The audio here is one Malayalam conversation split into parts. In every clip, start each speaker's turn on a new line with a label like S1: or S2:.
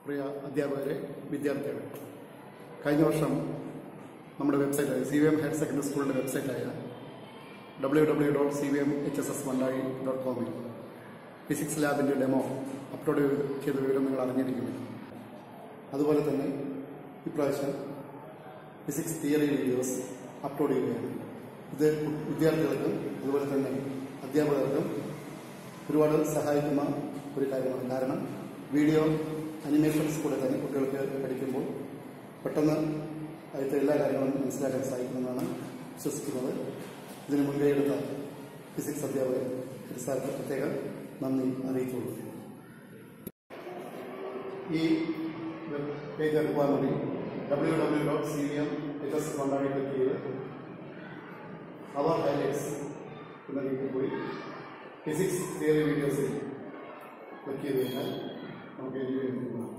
S1: പ്രിയ അധ്യാപകരെ വിദ്യാർത്ഥികളെ കഴിഞ്ഞ വർഷം നമ്മുടെ വെബ്സൈറ്റായ C V M higher secondary സ്കൂളിൻ്റെ വെബ്സൈറ്റായ W W dot C V M H S S Mandayi dot കോമിൽ ഫിസിക്സ് ലാബിൻ്റെ ഡെമോ അപ്ലോഡ് ചെയ്ത വിവരം നിങ്ങൾ അറിഞ്ഞിരിക്കുന്നു അതുപോലെ തന്നെ ഇപ്രാവശ്യം ഫിസിക്സ് തിയറി വീഡിയോസ് അപ്ലോഡ് ചെയ്യുകയാണ് ഇത് വിദ്യാർത്ഥികൾക്കും അതുപോലെ തന്നെ അധ്യാപകർക്കും ഒരുപാട് സഹായിക്കുന്ന ഒരു കാര്യമാണ് കാരണം വീഡിയോ അനിമേഷൻസ് കൂടെ തന്നെ കുട്ടികൾക്ക് പഠിക്കുമ്പോൾ പെട്ടെന്ന് അതിലത്തെ എല്ലാ കാര്യങ്ങളും മനസ്സിലാക്കാൻ സഹായിക്കുമെന്നാണ് വിശ്വസിക്കുന്നത് ഇതിന് മുൻകൈയെടുത്ത ഫിസിക്സ് അധ്യാപകർ സാർക്ക് പ്രത്യേകം നന്ദി അറിയിച്ചുള്ളൂ ഈ വെബ് പേജ് എടുക്കുവാൻ വേണ്ടി W W dot C V M H S Kondadi click ചെയ്ത് അവർ ഹൈലൈറ്റ്സ് എന്ന ലിങ്കിൽ പോയി ഫിസിക്സ് തിയറി വീഡിയോസിൽ ക്ലിക്ക് ചെയ്ത് കഴിഞ്ഞാൽ നമുക്ക് ഈ വീഡിയോ കാണാം.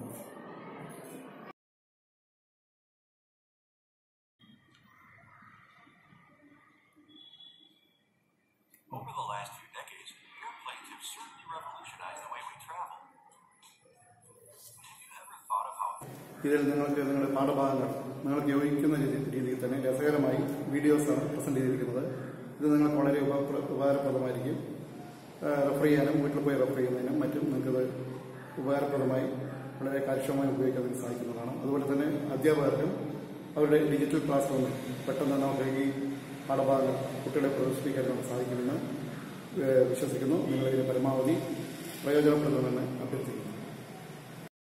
S2: Over the last few decades, airplanes have certainly revolutionized the way we travel. Have you ever thought of how
S1: ഇതിൽ നിങ്ങൾക്ക് നിങ്ങളുടെ പാഠഭാഗങ്ങൾ നിങ്ങൾക്ക് യോജിക്കുന്ന രീതി- രീതിയിൽ തന്നെ രസകരമായി വീഡിയോസാണ് പ്രസന്റ് ചെയ്തിരിക്കുന്നത് ഇത് നിങ്ങൾക്ക് വളരെ ഉപ- ഉപകാരപ്രദമായിരിക്കും റെഫർ ചെയ്യാനും വീട്ടിൽ പോയി റെഫർ ചെയ്യുന്നതിനും മറ്റും നിങ്ങൾക്കത് ഉപകാരപ്രദമായി വളരെ കാര്യക്ഷമമായി ഉപയോഗിക്കാൻ വേണ്ടി സാധിക്കുന്നതാണ് അതുപോലെ തന്നെ അധ്യാപകർക്കും അവരുടെ ഡിജിറ്റൽ ക്ലാസ് റൂമിൽ പെട്ടെന്ന് നമുക്ക് ഈ പാഠഭാഗങ്ങൾ കുട്ടികളെ പ്രദർശിപ്പിക്കാൻ നമുക്ക് സാധിക്കുമെന്ന് ഏഹ് വിശ്വസിക്കുന്നു നിങ്ങളിതിന് പരമാവധി പ്രയോജനപ്പെടുത്തുമെന്ന് അഭ്യർത്ഥിക്കുന്നു